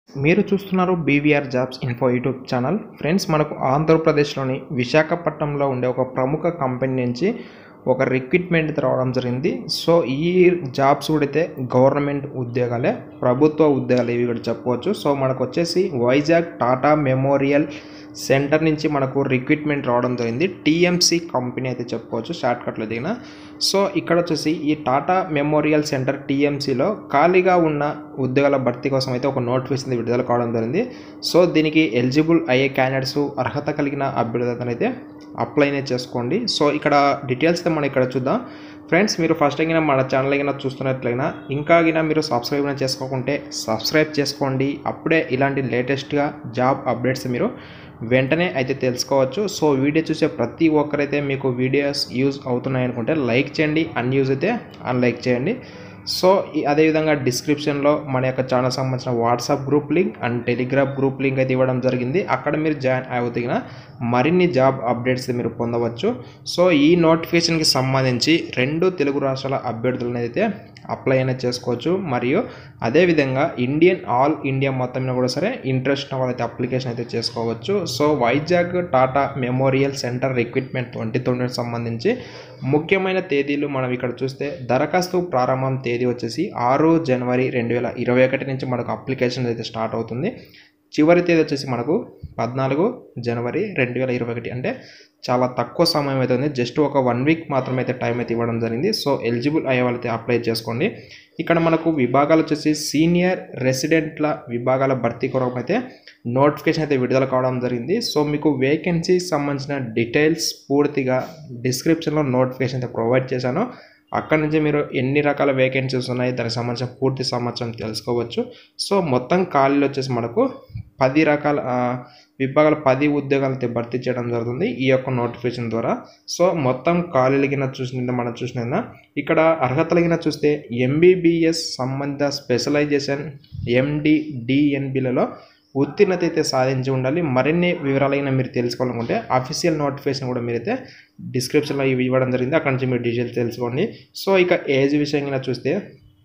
మీరు చూస్తున్నారు BVR jobs info YouTube channel friends మనకు ఆంధ్రప్రదేశ్లోని విశాఖపట్నంలో ఉండే ఒక ప్రముఖ కంపెనీ నుంచి ఒక రిక్రూట్మెంట్ రావడం జరిగింది సో ఈ జాబ్స్ కూడా అయితే గవర్నమెంట్ ఉద్యోగాలే ప్రభుత్వ ఉద్యోగాలు ఇవి కూడా చెప్పవచ్చు సో మనకు వచ్చేసి వైజాగ్ టాటా మెమోరియల్ సెంటర్ నుంచి మనకు రిక్రూట్మెంట్ రావడం జరిగింది టీఎంసీ కంపెనీ అయితే చెప్పుకోవచ్చు షార్ట్కట్లో దిగిన సో ఇక్కడ వచ్చేసి ఈ టాటా మెమోరియల్ సెంటర్ టీఎంసీలో ఖాళీగా ఉన్న ఉద్యోగాల భర్తీ కోసం అయితే ఒక నోటిఫికేషన్ విడుదల కావడం జరిగింది సో దీనికి ఎలిజిబుల్ అయ్యే క్యాండిడేట్స్ అర్హత కలిగిన అభ్యర్థులను అయితే అప్లై అనేది చేసుకోండి సో ఇక్కడ డీటెయిల్స్ అయితే మనం ఇక్కడ చూద్దాం ఫ్రెండ్స్ మీరు ఫస్ట్ అయినా మన ఛానల్ అయినా చూస్తున్నట్లయినా ఇంకా అయినా మీరు సబ్స్క్రైబ్ అయినా చేసుకోకుంటే సబ్స్క్రైబ్ చేసుకోండి అప్పుడే ఇలాంటి లేటెస్ట్గా జాబ్ అప్డేట్స్ మీరు వెంటనే అయితే తెలుసుకోవచ్చు సో వీడియో చూసే ప్రతి ఒక్కరైతే మీకు వీడియోస్ యూజ్ అవుతున్నాయి అనుకుంటే లైక్ చేయండి అన్యూజ్ అయితే అన్లైక్ చేయండి సో ఈ- అదేవిధంగా డిస్క్రిప్షన్లో మన యొక్క ఛానల్ సంబంధించిన WhatsApp group link and Telegram group link అయితే ఇవ్వడం జరిగింది అక్కడ మీరు జాయిన్ అవుతున్న మరిన్ని జాబ్ అప్డేట్స్ మీరు పొందవచ్చు సో ఈ నోటిఫికేషన్కి సంబంధించి రెండు తెలుగు రాష్ట్రాల అభ్యర్థులను అయితే అప్లై అనేది చేసుకోవచ్చు మరియు అదేవిధంగా ఇండియన్ ఆల్ ఇండియా మొత్తం మీద కూడా సరే ఇంట్రెస్ట్ ఉన్న వాళ్ళైతే అప్లికేషన్ అయితే చేసుకోవచ్చు so Vizag Tata memorial centre recruitment twenty ట్వంటీకి సంబంధించి ముఖ్యమైన తేదీలు మనం ఇక్కడ చూస్తే దరఖాస్తు ప్రారంభం తేదీ వచ్చేసి ఆరు జనవరి రెండు వేల ఇరవై ఒకటి నుంచి మనకు అప్లికేషన్ అయితే స్టార్ట్ అవుతుంది చివరి తేదీ వచ్చేసి మనకు పద్నాలుగు జనవరి రెండు వేల ఇరవై ఒకటి అంటే చాలా తక్కువ సమయం అయితే ఉంది జస్ట్ ఒక వన్ వీక్ మాత్రమే అయితే టైం అయితే ఇవ్వడం జరిగింది సో ఎలిజిబుల్ అయ్యే వాళ్ళైతే అప్లై చేసుకోండి ఇక్కడ మనకు విభాగాలు వచ్చేసి సీనియర్ రెసిడెంట్ల విభాగాల భర్తీ కొరకు అయితే నోటిఫికేషన్ అయితే విడుదల కావడం జరిగింది సో మీకు వేకెన్సీ సంబంధించిన డీటెయిల్స్ పూర్తిగా డిస్క్రిప్షన్లో నోటిఫికేషన్ అయితే ప్రొవైడ్ చేశాను అక్కడ నుంచి మీరు ఎన్ని రకాల వేకెన్సీస్ ఉన్నాయి దానికి సంబంధించిన పూర్తి సమాచారం తెలుసుకోవచ్చు సో మొత్తం ఖాళీలు వచ్చేసి మనకు పది రకాల ఆ, విభాగాల పది ఉద్యోగాలు అయితే భర్తీ చేయడం జరుగుతుంది ఈ యొక్క నోటిఫికేషన్ ద్వారా సో మొత్తం ఖాళీలు కింద చూసిన మనం చూసిన ఇక్కడ అర్హతల కింద చూస్తే ఎంబీబీఎస్ సంబంధిత స్పెషలైజేషన్ ఎండి డిఎన్బిలలో ఉత్తీర్ణత అయితే సాధించి ఉండాలి మరిన్ని వివరాలైనా మీరు తెలుసుకోవాలనుకుంటే అఫీషియల్ నోటిఫికేషన్ కూడా మీరైతే డిస్క్రిప్షన్లో ఇవి ఇవ్వడం జరిగింది అక్కడ నుంచి మీరు డీటెయిల్స్ తెలుసుకోండి సో ఇక ఏజ్ విషయం కింద చూస్తే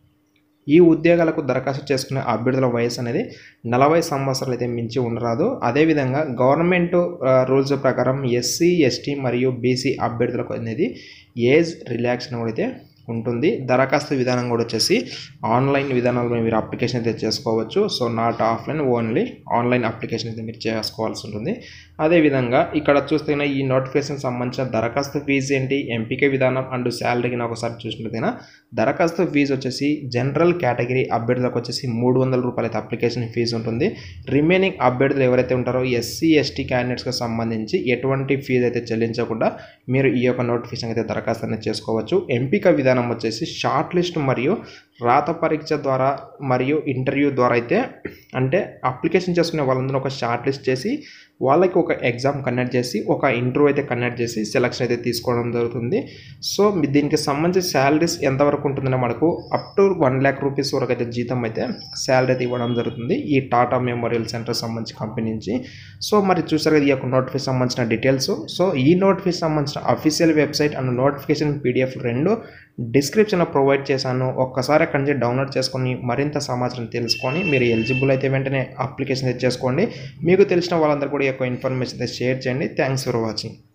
ఈ ఉద్యోగాలకు దరఖాస్తు చేసుకునే అభ్యర్థుల వయసు అనేది నలభై సంవత్సరాలు అయితే మించి ఉండరాదు అదేవిధంగా గవర్నమెంట్ ఆ, రూల్స్ ప్రకారం ఎస్సీ ఎస్టీ మరియు బీసీ అభ్యర్థులకు అనేది ఏజ్ రిలాక్షన్ కూడా అయితే ఉంటుంది దరఖాస్తు విధానం కూడా వచ్చేసి ఆన్లైన్ విధానాల్లో మీరు అప్లికేషన్ అయితే చేసుకోవచ్చు so not offline only online application అయితే మీరు చేసుకోవాల్సి ఉంటుంది అదేవిధంగా ఇక్కడ చూస్తే ఈ నోటిఫికేషన్ సంబంధించిన దరఖాస్తు ఫీజు ఏంటి ఎంపిక విధానం అండ్ శాలరీకి ఒకసారి చూసినట్లయితే దరఖాస్తు ఫీజు వచ్చేసి జనరల్ కేటగిరీ అభ్యర్థులకు వచ్చేసి మూడు వందల రూపాయల అయితే అప్లికేషన్ ఫీజు ఉంటుంది రిమైనింగ్ అభ్యర్థులు ఎవరైతే ఉంటారో ఎస్సీ ఎస్టీ క్యాండిడేట్స్కి సంబంధించి ఎటువంటి ఫీజు అయితే చెల్లించకుండా మీరు ఈ యొక్క నోటిఫికేషన్ అయితే దరఖాస్తు అనేది చేసుకోవచ్చు ఎంపిక విధానం వచ్చేసి షార్ట్ లిస్ట్ మరియు రాత పరీక్ష ద్వారా మరియు ఇంటర్వ్యూ ద్వారా అయితే అంటే అప్లికేషన్ చేసుకునే వాళ్ళందరూ ఒక షార్ట్ లిస్ట్ చేసి వాళ్ళకి ఒక ఎగ్జామ్ కండక్ట్ చేసి ఒక ఇంటర్వ్యూ అయితే కండక్ట్ చేసి సెలక్షన్ అయితే తీసుకోవడం జరుగుతుంది సో మీ దీనికి సంబంధించి శాలరీస్ ఎంతవరకు ఉంటుందంటే మనకు up to one lakh rupees వరకు అయితే జీతం అయితే శాలరీ అయితే ఇవ్వడం జరుగుతుంది ఈ టాటా మెమోరియల్ సెంటర్ సంబంధించి కంపెనీ నుంచి సో మరి చూసారు కదా ఈ యొక్క నోటిఫికేషన్ సంబంధించిన డీటెయిల్స్ సో ఈ నోటిఫికేషన్ సంబంధించిన official website and notification PDF రెండు డిస్క్రిప్షన్లో ప్రొవైడ్ చేశాను ఒక్కసారి అక్కడి నుంచి డౌన్లోడ్ చేసుకొని మరింత సమాచారం తెలుసుకొని మీరు ఎలిజిబుల్ అయితే వెంటనే అప్లికేషన్ అయితే చేసుకోండి మీకు తెలిసిన వాళ్ళందరూ కూడా ఈ యొక్క ఇన్ఫర్మేషన్ అయితే షేర్ చేయండి థ్యాంక్స్ ఫర్ వాచింగ్